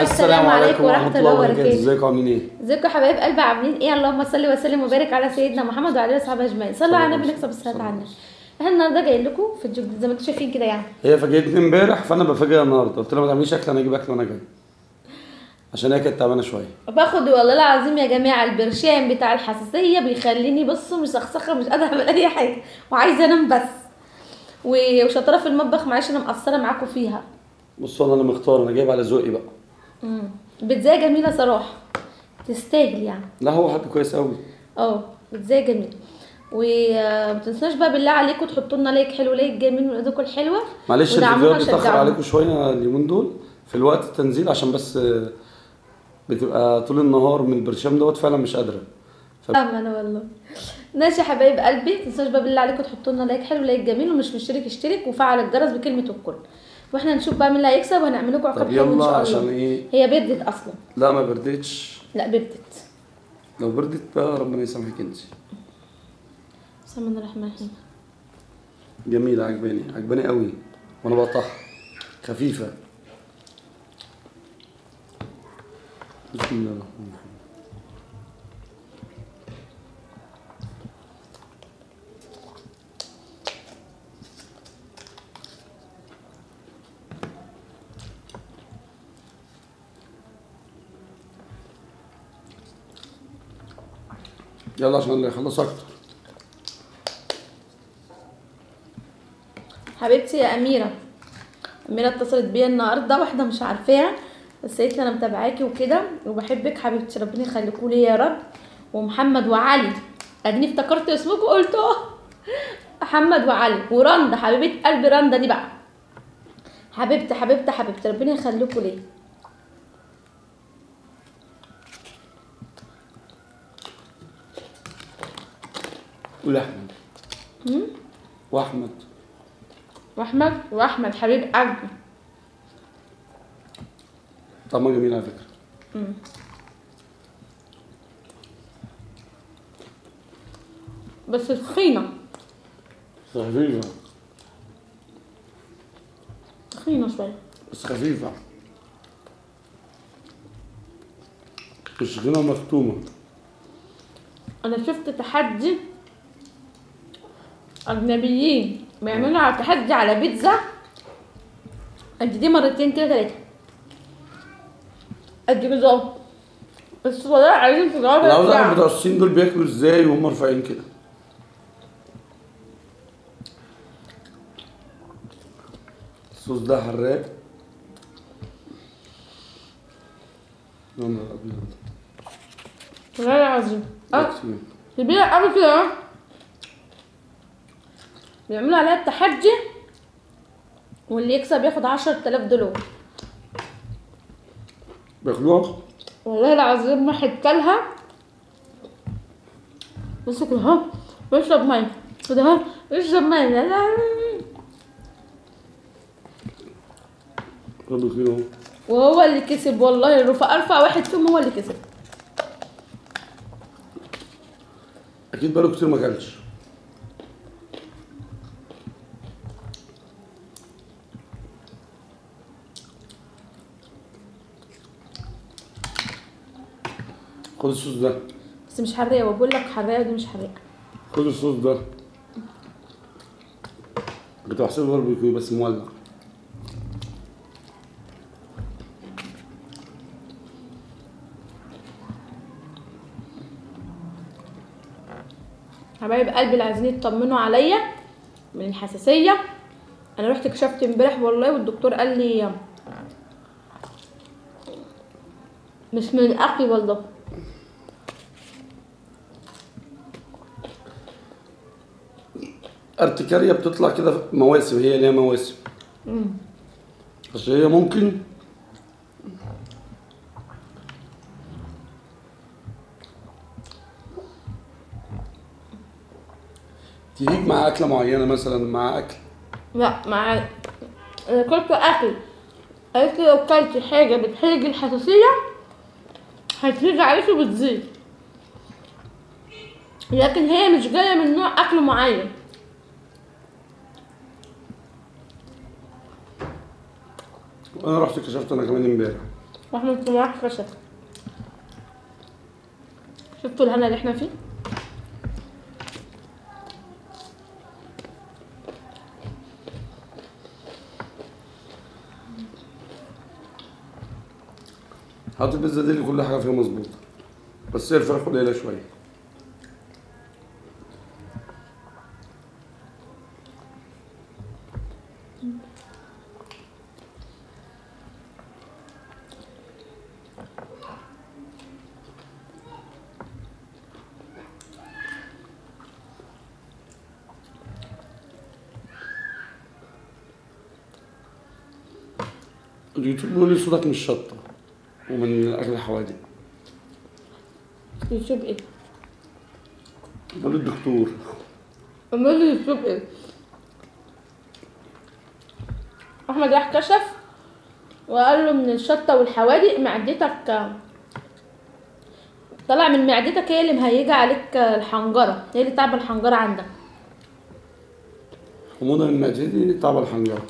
السلام عليكم ورحمة الله وبركاته ازيكم عاملين ايه؟ ازيكم يا حبايب قلبي عاملين ايه اللهم صل وسلم وبارك على سيدنا محمد وعلى اله وصحبه اجمعين صلوا على النبي نكسب الصلاه على النبي احنا النهارده جايين لكم في الجو زي ما انتم شايفين كده يعني هي فاجئتني امبارح فانا بفاجئها النهارده قلت لها ما تعمليش اكل انا اجيب اكل وانا جاي عشان هي كانت تعبانه شويه باخد والله العظيم يا جماعه البرشام بتاع الحساسيه بيخليني بصوا مسخسخه مش قادره اعمل اي حاجه وعايزه انام بس و- وشطاره في المطبخ معلش انا مقصره معاكم فيها بصوا انا اللي مختار انا جايب على ذوقي بقى امم بيتزاي جميله صراحه تستاهل يعني لا هو حد كويس قوي اه بيتزاي جميل وما تنسوش بقى بالله عليكم تحطوا لنا لايك حلو لايك جميل من ايديكم الحلوه معلش ودعمونا الفيديوهات بتاخر شجعونا. عليكم شويه اليومين دول في الوقت التنزيل عشان بس آه، بتبقى طول النهار من البرشام دوت فعلا مش قادره ف... فاهمه انا والله ماشي يا حبايب قلبي ما تنسوش بقى بالله عليكم تحطوا لنا لايك حلو لايك جميل ومش مشترك اشترك وفعل الجرس بكلمه الكل واحنا نشوف بقى مين اللي هيكسب وهنعمل لكم عقاب طب حلو ان يلا شاء عشان الله ايه هي بردت اصلا لا ما بردتش لا بردت لو بردت بقى ربنا يسامحك انت بسم الله الرحمن الرحيم جميله عجباني عجباني قوي وانا بقطعها خفيفه بسم الله الرحمن الرحيم يلا عشان اللي يخلص اكتر حبيبتي يا اميره اميره اتصلت بيا النهارده واحده مش عارفاها بس قالت لي انا متابعاكي وكده وبحبك حبيبتي ربنا يخليكوا لي يا رب ومحمد وعلي اديني افتكرت اسمكم قلت اه محمد وعلي ورندا حبيبه قلبي رندا دي بقى حبيبتي حبيبتي حبيبتي ربنا يخليكوا لي قول احمد واحمد واحمد واحمد حبيب قلبي طعمها جميل على فكره بس تخينه خفيفه تخينه شويه بس خفيفه مش غنى مختومه انا شفت تحدي اجنبيين بيعملوا على تحدي على بيتزا قد دي مرتين كده تلاته قد كده بس والله عايزين تجربوا انا عاوز اعرف البتاع. بتوع الصين دول بياكلوا ازاي وهم رافعين كده الصوص ده حراق يا نهار ابيض والله العظيم اه كتير. كبيرة قوي كده اه. بيعملوا عليها التحدي واللي يكسب ياخد عشرة آلاف دولار بياكلوها والله العظيم ما كلها بص كده اهو بيشرب ميه كده اهو بيشرب ميه لا لا خدوا كيلو وهو اللي كسب والله الرفع ارفع واحد فيهم هو اللي كسب اكيد بقاله كتير ما اكلش خد الصوص ده بس مش حراقه وبقول لك حراقه ودي مش حراقه خد الصوص ده كنت بحسبه باربيكيو بس مولع حبايب قلبي اللي عايزين يطمنوا عليا من الحساسيه انا رحت كشفت امبارح والله والدكتور قال لي مش من الاكل والله ارتكاريا بتطلع كده في مواسم هي ليها مواسم بس هي ممكن تيجي مع أكلة معينة مثلا مع أكل لا مع انا كنت اكل قالت لي لو كلت حاجه بتحرج الحساسيه هتيجي عليكي وبتزيد لكن هي مش جايه من نوع اكل معين انا رحت كشفت انا كمان امبارح واحنا في راح كشف شفتوا الهنا اللي احنا فيه حط البيتزا دي اللي كل حاجه فيها مظبوطه بس هي الفراخ قليله شويه اليوتيوب بيقول لي صوتك مش شطه ومن اكل الحوادق يوتيوب ايه بقول الدكتور امال لي يوتيوب ايه احمد راح كشف وقال له من الشطه والحوادق معدتك طلع من معدتك هي اللي مهيجه عليك الحنجره هي اللي تعب الحنجره عندك حموضه من معدتي تعب الحنجره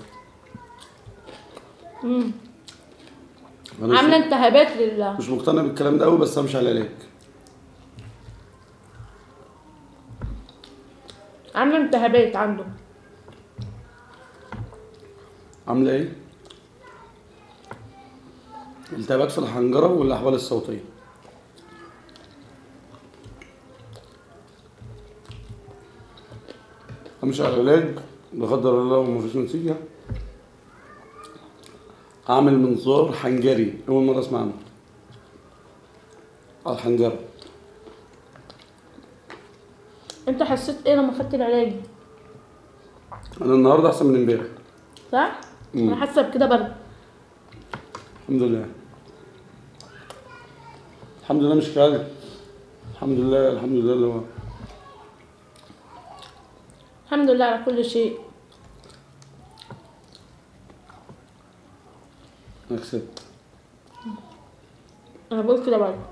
امم أنا عامله مش- التهابات لل مش مقتنع بالكلام ده قوي بس همشي على العلاج عامله التهابات عنده عامله ايه؟ التهابات في الحنجره والاحوال الصوتيه امشي على العلاج لا قدر الله ومفيش نتيجه اعمل منظار حنجري اول مره اسمع عنه على الحنجره انت حسيت ايه لما خدت العلاج انا النهارده احسن من امبارح صح مم. انا حاسه بكده برضه الحمد لله الحمد لله مش كده الحمد لله الحمد لله اللي هو الحمد لله على كل شيء انا كسبت انا بقول كده برضه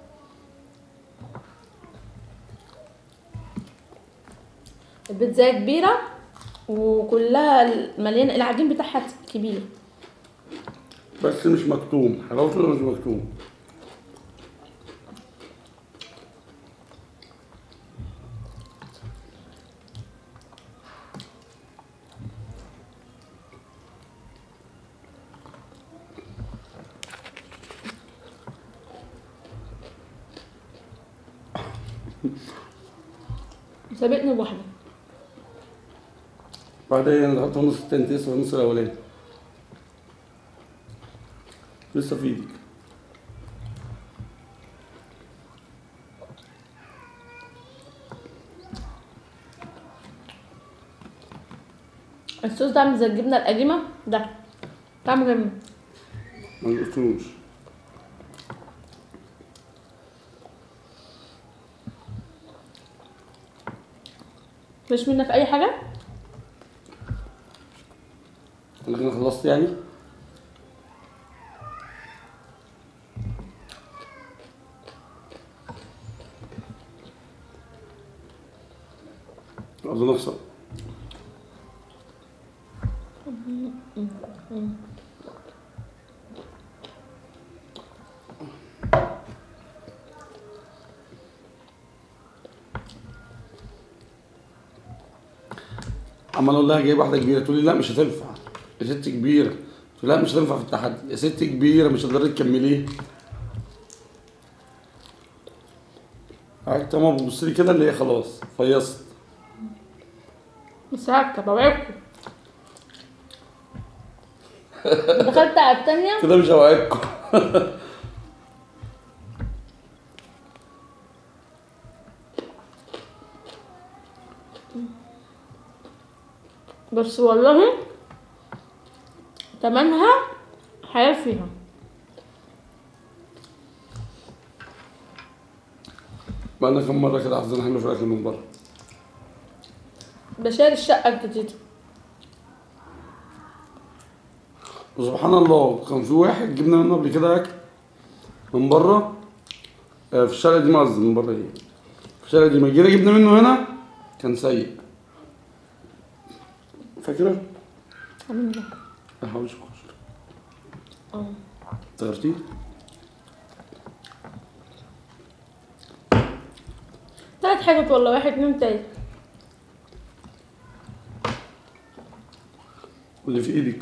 البيتزا كبيرة وكلها مليانة العجين بتاعها كبير بس مش مكتوم حلاوته مش مكتوم سابقني بواحدة بعدين انا دخلت النص التاني لسه النص الاولاني لسه في ايدك الصوص ده عامل زي الجبنة القديمة ده طعمه جميل ما قلتلوش مش منك أي حاجة انا كده خلصت يعني عاوزين نخسر عمال اقول لها جايب واحده كبيره تقول لي لا مش هتنفع يا ست كبيره قلت لها لا مش هتنفع في التحدي يا ست كبيره مش هتقدري تكمليه قعدت ماما بتبص لي كده اللي هي خلاص فيصت بس هكا بوعدكم دخلت على التانية كده مش هوعدكم بس والله تمنها حياة فيها بقالنا كم مره كده حافظين حلو في الاكل من بره بشار الشقة الجديدة وسبحان الله كان في واحد جبنا منه قبل كده اكل من بره آه، في الشارع دي قصدي من بره ايه في الشارع دي ما جينا جبنا منه هنا كان سيء فاكره؟ عامل ده الحواوشي الكشري اه افتكرتيه؟ ثلاث حاجات والله واحد اتنين تلاته واللي في ايدك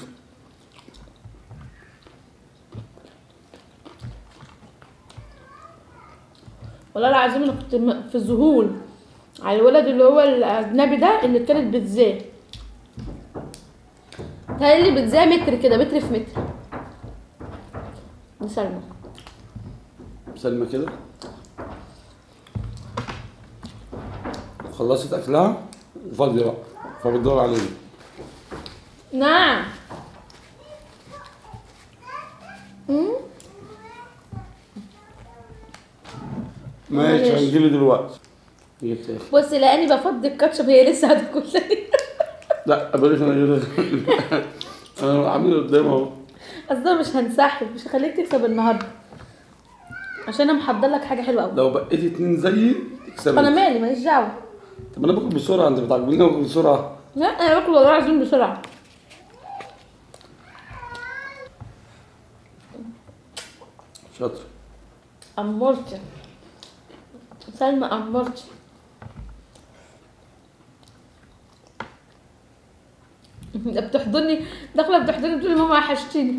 والله العظيم انا كنت م- في ذهول على الولد اللي هو الاجنبي ده اللي كانت بتزاه تهيألي بتزاه متر كده متر في متر دي سلمى سلمى كده خلصت اكلها وفاضيه بقى فبتدور علينا نعم مم؟ ماشي معلش. هنجيلي دلوقتي جبت اخر بصي لاني بفضي الكاتشب هي لسه هتاكل تاني لا بلاش انا كده انا عامل قدام اهو اصل أنا مش هنسحب مش هخليك تكسب النهارده عشان انا محضر لك حاجه حلوه قوي لو بقيت اتنين زيي تكسبي انا مالي ماليش دعوه طب انا باكل بسرعه انت بتعجبني باكل بسرعه لا انا باكل والله العظيم بسرعه شاطر امورتي سلمى امورتي ده بتحضني داخله بتحضني بتقولي ماما وحشتيني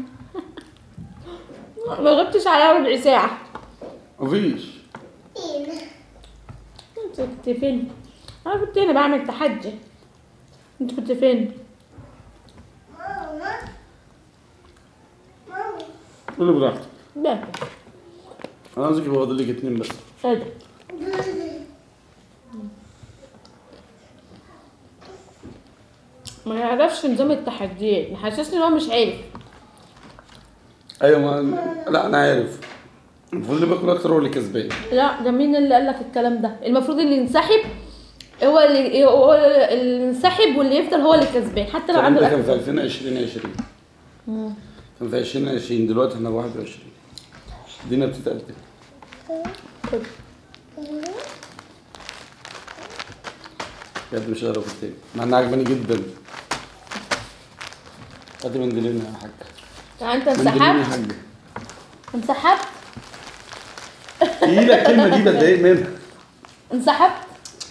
ما غبتش عليها ربع ساعه مفيش انت كنت فين انا كنت هنا بعمل تحدي انت كنت فين قولي براحتك باكل انا عايزك يبقى فاضل لك اتنين بس ايه ده ما يعرفش نظام التحديات محسسني ان هو مش عارف ايوه ما... لا انا عارف المفروض اللي باكل اكتر هو اللي كسبان لا ده مين اللي قال لك الكلام ده المفروض اللي ينسحب هو اللي هو اللي ينسحب واللي يفضل هو اللي كسبان حتى لو الكلام عنده ده كان في الاكل 2020 20 كان في 2020 دلوقتي احنا 21 الدنيا بتتقدم خد. بجد مش هقدر اكل تاني مع انها عجباني جدا هاتي منديلين يا حاج يعني انت منديلين يا انسحبت حاج انسحبت تقيلة الكلمة دي بتضايق منها انسحبت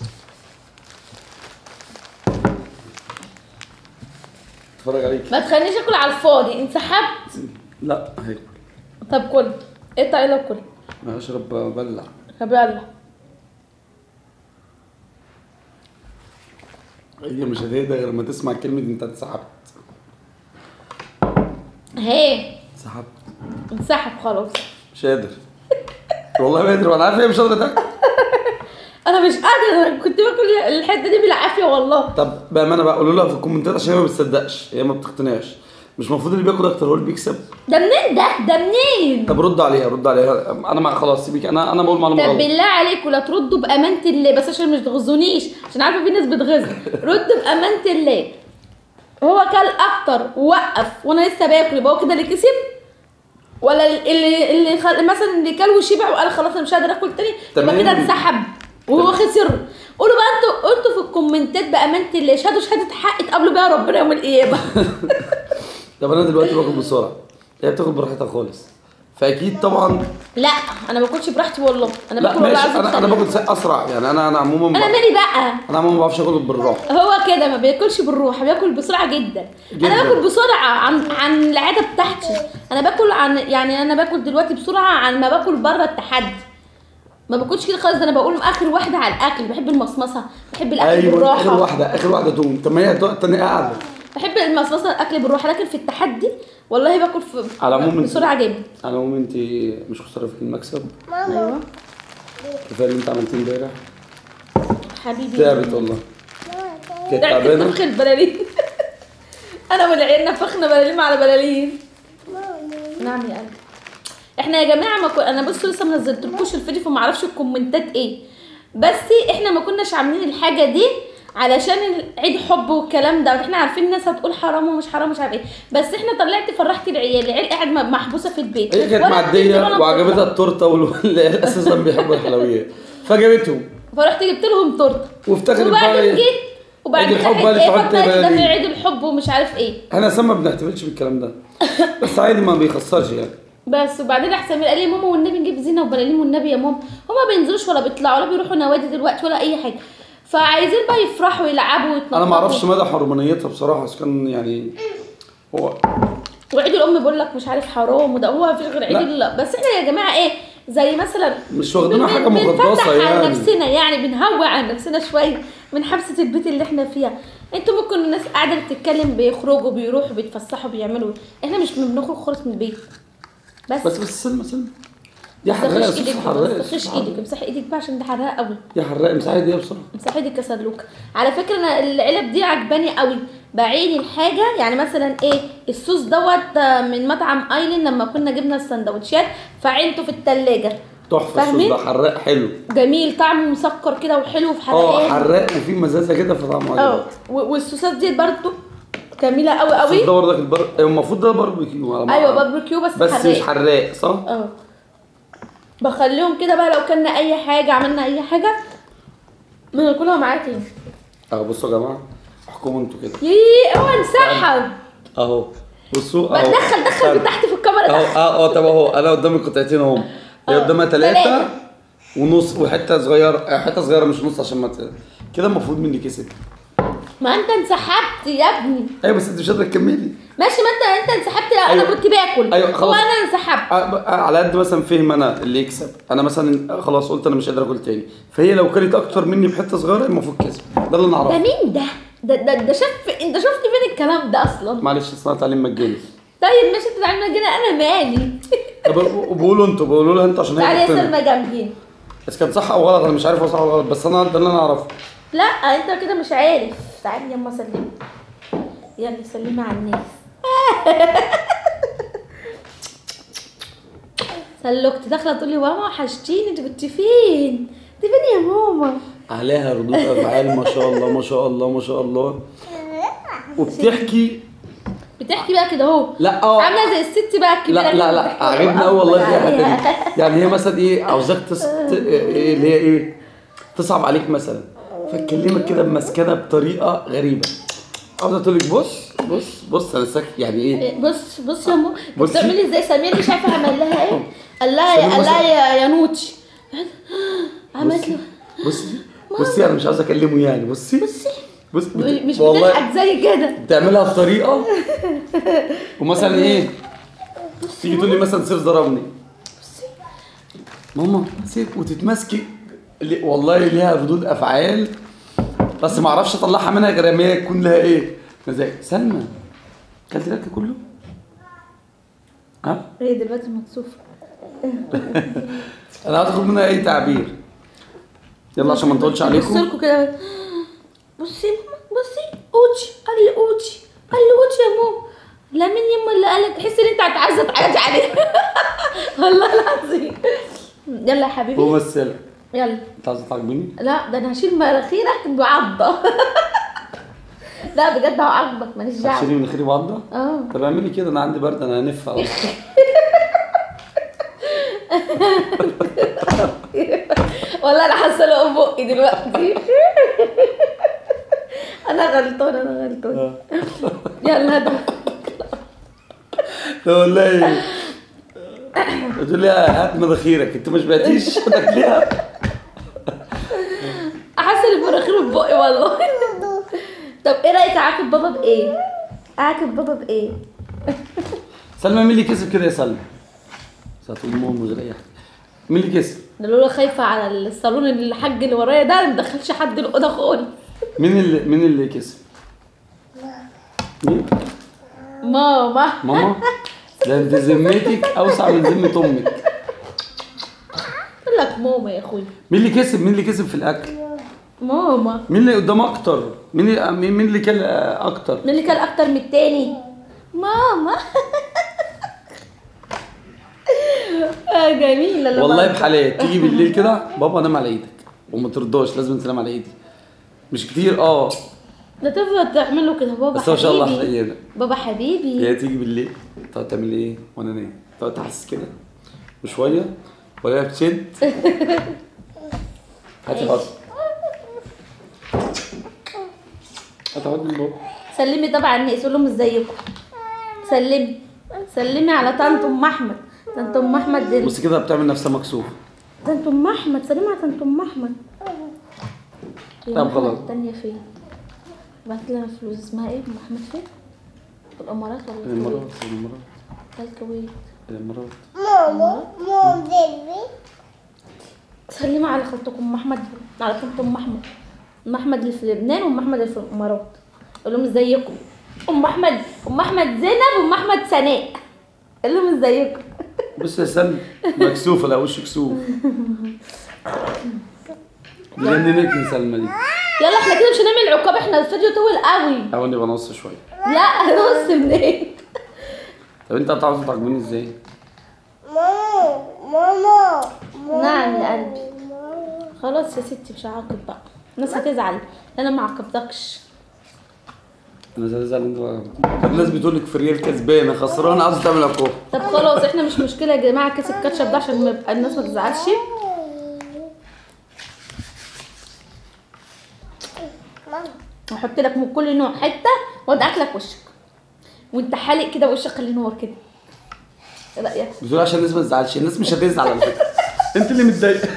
اتفرج عليك ما تخلينيش اكل على الفاضي انسحبت لا هاكل طب كل ايه طيب كل انا هشرب بلع طب يلا هي مش هتهدى غير لما تسمع كلمة انت اتسحبت هي اتسحبت انسحب خلاص مش قادر والله ما قادر وانا عارف هي مش قادرة تاكل انا مش قادره انا كنت باكل الحته دي بالعافيه والله طب بامانه بقى قولوا لها في الكومنتات عشان هي ما بتصدقش هي ما بتقتنعش مش المفروض اللي بياكل اكتر هو اللي بيكسب ده منين ده ده منين طب رد عليها رد عليها انا ما خلاص سيبك انا انا بقول معلومه طب غلط بالله عليك ولا تردوا بامانه الله بس عشان مش تغزونيش عشان عارفه في ناس بتغز ردوا بامانه الله هو كل اكتر ووقف وانا لسه باكل يبقى هو كده اللي كسب ولا اللي اللي خل... مثلا اللي كل وشبع وقال خلاص انا مش قادر اكل تاني يبقى تمام. كده انسحب وهو خسر قولوا بقى انتوا قلتوا في الكومنتات بامانه الله شهادوا شهاده حق تقابلوا بيها ربنا يوم القيامه طب انا دلوقتي باكل بسرعه هي بتاكل براحتها خالص فاكيد طبعا لا انا ما باكلش براحتي والله انا لا باكل والله ماشي العظيم انا انا ثانية. باكل س- اسرع يعني انا انا عموما انا ب- مالي بقى انا عموما ما بعرفش اكل بالراحه هو كده ما بياكلش بالروح بياكل بسرعه جدا. جداً. انا باكل بسرعه عن عن العاده بتاعتي انا باكل عن يعني انا باكل دلوقتي بسرعه عن ما باكل بره التحدي ما باكلش كده خالص ده انا بقول اخر واحده على الاكل بحب المصمصه بحب الاكل ايوه اخر بالراحه واحده اخر واحده توم طب ما هي التانية قاعده بحب المصمصه الاكل بالراحه لكن في التحدي والله باكل في على العموم انت- بسرعه جدا على العموم انت مش خساره فيك المكسب ايوه كفايه اللي انت عملتيه امبارح حبيبي تعبت والله كانت تعبت تعبانه نفخ البلالين انا والعيال نفخنا بلالين على بلالين نعم يا قلبي احنا يا جماعه ما كو... انا بصوا لسه ما نزلتلكوش الفيديو فما اعرفش الكومنتات ايه بس احنا ما كناش عاملين الحاجه دي علشان عيد حب والكلام ده احنا عارفين الناس هتقول حرام ومش حرام مش عارف ايه بس احنا طلعت فرحت العيال العيال قاعد م- محبوسه في البيت هي كانت وأنا بنزل معديه وأنا وعجبتها التورته والعيال اساسا بيحبوا الحلويات فجابتهم فرحت جبت لهم تورته وافتكرت بقى وبعدين ايه جيت وبعدين عيد الحب راحت قالت ايه تحط فكرت ده في بلالين. عيد الحب ومش عارف ايه احنا اصلا ما بنحتفلش بالكلام ده بس عادي ما بيخسرش يعني بس وبعدين احسن قال لي ماما والنبي نجيب زينه وبلالين والنبي يا ماما هما ما بينزلوش ولا بيطلعوا ولا بيروحوا نوادي دلوقتي ولا اي حاجه فعايزين بقى يفرحوا يلعبوا ويتنططوا انا ما اعرفش مدى حرمانيتها بصراحه بس كان يعني هو وعيد الام بيقول لك مش عارف حرام وده هو مفيش غير عيد لا. ال- بس احنا يا جماعه ايه زي مثلا مش واخدينها بن- حاجه بنفتح مقدسه على يعني نفسنا يعني بنهوى على نفسنا شويه من حبسه البيت اللي احنا فيها انتوا ممكن الناس قاعده بتتكلم بيخرجوا بيروحوا بيتفسحوا بيعملوا احنا مش بنخرج خالص من البيت بس بس بس سلمى سلمى دي ما حراقه تسخش صوص ايدك حراقه ما تسخش ايدك امسحي ايدك بقى عشان ده حراق قوي يا حراقه مساحه دي بصراحه امسحي ايدك يا سلوكه على فكره انا العلب دي عجباني قوي بعين الحاجه يعني مثلا ايه الصوص دوت آه، من مطعم ايلين لما كنا جبنا السندوتشات فعينته في التلاجة تحفه الصوص فاهمين؟ ده حراق حلو جميل طعمه مسكر كده وحلو في اه حرقان حراق وفي مزازه كده فطعمه اه عجبك و- والصوصات دي برضو جميله قوي الصوص قوي ده برضك البر... المفروض ده باربيكيو على ما ايوه أعرف. باربيكيو بس, بس مش حراق حراق صح؟ اه بخليهم كده بقى لو كنا اي حاجه عملنا اي حاجه بناكلها معاك تاني اه بصوا يا جماعه احكموا انتوا كده ييه اوعى انسحب اهو بصوا بقى اهو دخل دخل استنى. من تحت في الكاميرا اهو دخل. اه اه طب اهو انا قدامي قطعتين اهو هي اه، قدامها تلاتة. ثلاثة ونص وحته صغيره آه، حته صغيره مش نص عشان ما ت- كده المفروض مني كسب ما انت انسحبت يا ابني ايوه بس انت مش قادره تكملي ماشي ما انت انت انسحبت لا انا أيوة. كنت باكل أيوة، خلاص. وانا انسحبت آه، ب- آه، على قد مثلا فهم انا اللي يكسب انا مثلا خلاص قلت انا مش قادر اكل تاني فهي لو كلت اكتر مني بحته صغيره المفروض كسب ده اللي انا ده اعرفه مين ده ده ده, ده شاف انت شفت فين الكلام ده اصلا معلش اصل انا تعليم مجاني طيب ماشي انت تعالى كده انا مالي طب وبقولوا انتوا بقولوا لها انتوا عشان تعالى هي يا تقتنع. سلمى جنبي بس كان صح او غلط انا مش عارف هو صح ولا غلط بس انا ده اللي انا اعرفه لا انت كده مش عارف تعالي يما سلمي يلا سلمي على الناس سلكت داخله تقول لي ماما وحشتيني انت كنت فين؟ انت فين يا ماما؟ عليها ردود افعال ما شاء الله ما شاء الله ما شاء الله وبتحكي بتحكي بقى كده اهو لا اه عامله زي الست بقى الكبيره لا لا كده لا بتحكي عجبني وأب قوي والله في عليها. الحته دي يعني هي مثلا ايه عاوزاك تس... ت... إيه اللي هي ايه تصعب عليك مثلا فتكلمك كده بمسكنه بطريقه غريبه عاوزه تقول لك بص بص بص انا ساكت يعني ايه إيه، بص بص يا ماما بصي. بتعملي ازاي سمير مش عارفه عمل لها ايه قال لها سمير قال لها مثلا- يا يا نوتش عملت له بصي بصي انا مش عاوز اكلمه يعني بصي بصي بص بت... مش والله بتضحك زي كده بتعملها بطريقه ومثلا ايه تيجي تقول لي مثلا سيف ضربني ماما سيف وتتمسكي اللي- والله ليها ردود افعال بس ما اعرفش اطلعها منها غير لما هي يكون لها ايه مزاج سلمى كلت الاكل كله ها هي دلوقتي مكسوفه انا عاوز اخد منها اي تعبير يلا عشان ما نطولش بص عليكم لكم كده بصي يا ماما بصي اوتشي قال لي اوتشي قال لي اوتشي يا ماما لا مين يما اللي قالك تحس ان انت عايزه تعالج عليه والله العظيم يلا يا حبيبي ممثله يلا انت عايزه تعجبني لا ده انا هشيل مناخيرك بعضه لا بجد هعاقبك ماليش هتشيلي دعوه من خيري بعضه اه طب اعملي كده انا عندي برد انا هنف أهو. والله انا حاسه له بقي دلوقتي انا غلطانه انا غلطانه يلا ده لا والله تقول لي هات مناخيرك انت مش بعتيش تاكليها احس ان مناخيره في بقي والله طب ايه رايك اعاقب بابا بايه اعاقب بابا بايه سلمى مين اللي كسب كده يا سلمى؟ هتقول ماما من غير اي حاجه مين اللي كسب؟ ده لولا خايفه على الصالون اللي الحاج اللي ورايا ده ما مدخلش حد الاوضه خالص مين اللي مين اللي كسب؟ مين؟ ماما ماما؟ ده انت ذمتك اوسع من ذمه امك قلت لك ماما يا اخويا مين اللي كسب؟ مين اللي كسب في الاكل؟ ماما مين اللي قدام اكتر؟ مين اللي مين مين اللي كان اكتر؟ مين اللي كان اكتر من التاني ماما آه جميله لما- والله بحالات تيجي بالليل كده بابا نام على ايدك وما ترضاش لازم تنام على ايدي مش كتير اه ده تفضل تعمل له كده بابا بس ما شاء الله حبيبي حنينه بابا حبيبي هي تيجي بالليل تقعد تعمل ايه وانا نايم تقعد تحس كده وشويه ولا بتشد هاتي حاضر هاتي حاضر من بابا سلمي طبعا الناس قول لهم ازيكم سلمي سلمي على طنط ام احمد ده انت ام احمد دل. بص كده بتعمل نفسها مكسوفه ده انت ام احمد سلمى على انت ام احمد يا طب ام احمد خلاص. التانية فين بعت لنا فلوس اسمها ايه ام احمد فين في الامارات ولا الكويت الامارات الامارات ده الكويت الامارات سلمى على خالتكم ام احمد على خالة ام احمد ام احمد اللي في لبنان وام احمد اللي في الامارات قول لهم ازيكم ام احمد ام احمد زينب وام احمد سناء قول لهم ازيكم بص يا سلمى مكسوفه لا وش كسوف دي جننتني سلمى دي يلا احنا كده مش هنعمل عقاب احنا الفيديو طول قوي حاول نبقى نص شويه لا نص منين طب انت هتعرف تعجبني ازاي؟ نعم يا قلبي خلاص يا ستي مش هعاقب بقى الناس هتزعل انا ما عاقبتكش انا زعلان انت بقى. طب الناس بتقول لك في الريال كسبانه خسرانه عاوزه تعمل عقاب طب خلاص احنا مش مشكله يا جماعه كيس الكاتشب ده عشان ما يبقى الناس ما تزعلش هحط لك من كل نوع حته وادعك لك وشك وانت حالق كده وشك خليه نور كده ايه رايك بتقول عشان الناس ما تزعلش الناس مش هتزعل على فكره انت اللي متضايقه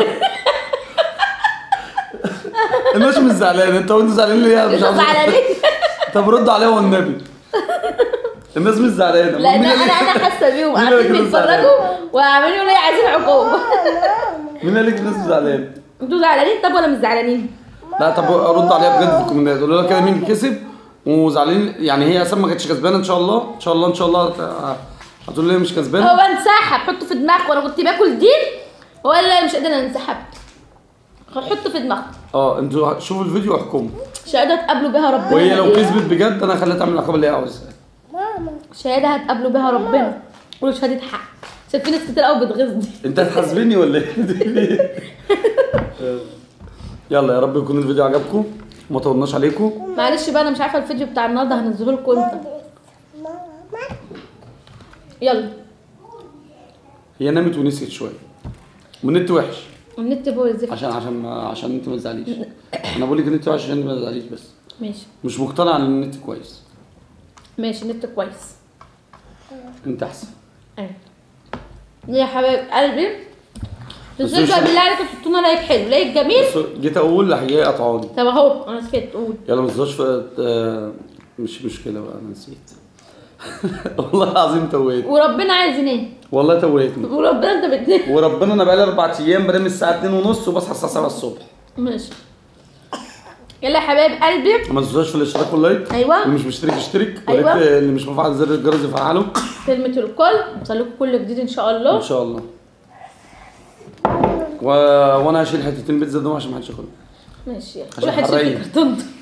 الناس مش زعلانه انت وانت زعلان ليه مش مش عاوز زعلانين طب رد عليها والنبي الناس مش زعلانه لا مين انا اللي- انا انا حاسه بيهم مين قاعدين اللي كده زعلان؟ بيتفرجوا وعاملين يقولوا لي عايزين عقوبه مين قال لك الناس مش زعلانه انتوا زعلانين طب ولا مش زعلانين لا طب رد عليها بجد في الكومنتات قول لها كده مين كسب وزعلانين يعني هي اصلا ما كانتش كسبانه ان شاء الله ان شاء الله ان شاء الله هت- هتقول لي مش كسبانه هو انسحب حطه في دماغك وانا كنت باكل دين ولا مش قادر انا انسحبت حطه في دماغك اه انتوا شوفوا الفيديو واحكموا شهاده تقابلوا بيها ربنا وهي لو إيه؟ كسبت بجد انا هخليها تعمل العقاب اللي هي عاوزها شهاده هتقابلوا بيها ربنا قولوا شهاده حق عشان في ناس كتير قوي بتغيظني انت هتحاسبني ولا ايه؟ يلا يا رب يكون الفيديو عجبكم وما طولناش عليكم معلش بقى انا مش عارفه الفيديو بتاع النهارده هنزله لكم امتى يلا هي نامت ونسيت شويه والنت وحش النت بوي الزفت عشان عشان ما عشان انت ما تزعليش انا بقول لك النت وحش عشان انت ما تزعليش بس ماشي مش مقتنع ان النت كويس ماشي النت كويس انت احسن ايوه يا حبايب قلبي بس تنسوش بقى مش- بالله عليكم تحطونا لايك حلو لايك جميل بس جيت اقول راح جاي قطعاني طب اهو انا سكت قول يلا ما تنساش في آه، مش مشكله بقى انا نسيت والله العظيم تويت وربنا عايز ينام والله تويتني وربنا انت بتنام وربنا انا بقالي اربع ايام بنام الساعه 2 ونص وبصحى الساعه 7 الصبح ماشي يلا يا حبايب قلبي ما تنسوش في الاشتراك واللايك ايوه اللي مش مشترك يشترك أيوة. ولكن اللي مش مفعل زر الجرس يفعله كلمة الكل وصلكم كل جديد ان شاء الله ان شاء الله و... وانا هشيل حتتين بيتزا دول عشان ما حدش ياكلهم ماشي يلا عشان كل واحد يشوف حرية. الكرتون ده